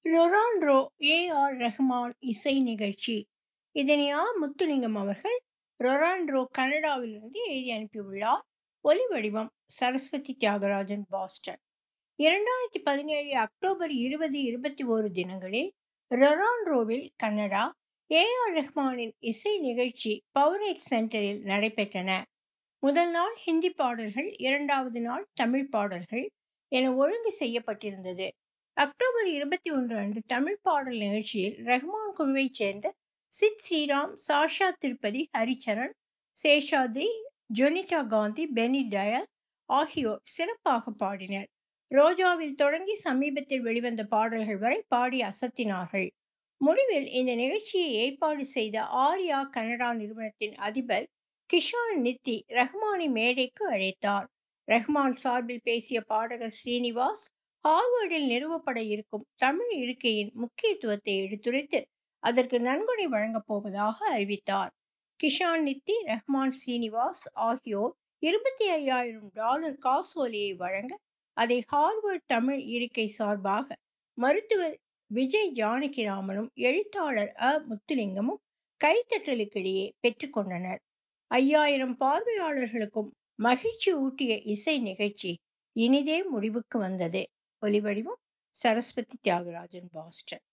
ரொறான்ரோ A R Rahman இசை நிகழ்ச்சி இதனை ஆ முத்துலிங்கம் அவர்கள் ரொறான்ரோ கனடாவிலிருந்து எழுதி அனுப்பியுள்ளார் ஒலி வடிவம் சரஸ்வதி தியாகராஜன் பாஸ்டன் இரண்டாயிரத்தி பதினேழு அக்டோபர் இருபது இருபத்தி ஓரு தினங்களில் ரொறான்ரோவில் கனடா ஏ ஆர் ரஹ்மானின் இசை நிகழ்ச்சி பவரேட் சென்டரில் நடைபெற்றன முதல் நாள் ஹிந்தி பாடல்கள் இரண்டாவது நாள் தமிழ் பாடல்கள் என ஒழுங்கு செய்யப்பட்டிருந்தது அக்டோபர் இருபத்தி ஒன்று அன்று தமிழ் பாடல் நிகழ்ச்சியில் ரஹ்மான் குழுவைச் சேர்ந்த சித் ஸ்ரீராம் சாஷா திருப்பதி ஹரிச்சரன் சேஷாத்ரி ஜொனிதா காந்தி பெனி டயல் ஆகியோர் சிறப்பாக பாடினர் ரோஜாவில் தொடங்கி சமீபத்தில் வெளிவந்த பாடல்கள் வரை பாடி அசத்தினார்கள் முடிவில் இந்த நிகழ்ச்சியை ஏற்பாடு செய்த ஆர்யா கனடா நிறுவனத்தின் அதிபர் கிஷான் நித்தி ரஹ்மானை மேடைக்கு அழைத்தார் ரஹ்மான் சார்பில் பேசிய பாடகர் ஸ்ரீனிவாஸ் ஹார்வர்டில் நிறுவப்பட இருக்கும் தமிழ் இருக்கையின் முக்கியத்துவத்தை எடுத்துரைத்து அதற்கு நன்கொடை வழங்கப் போவதாக அறிவித்தார் கிஷான் நித்தி ரஹ்மான் ஸ்ரீனிவாஸ் ஆகியோர் இருபத்தி ஐயாயிரம் டாலர் காசோலையை வழங்க அதை ஹார்வர்ட் தமிழ் இருக்கை சார்பாக மருத்துவர் விஜய் ஜானகிராமனும் எழுத்தாளர் அ முத்துலிங்கமும் கைத்தட்டலுக்கிடையே பெற்றுக்கொண்டனர் ஐயாயிரம் பார்வையாளர்களுக்கும் மகிழ்ச்சி ஊட்டிய இசை நிகழ்ச்சி இனிதே முடிவுக்கு வந்தது ஒலிவடிவம் சரஸ்வதி தியாகராஜன் பாஸ்டன்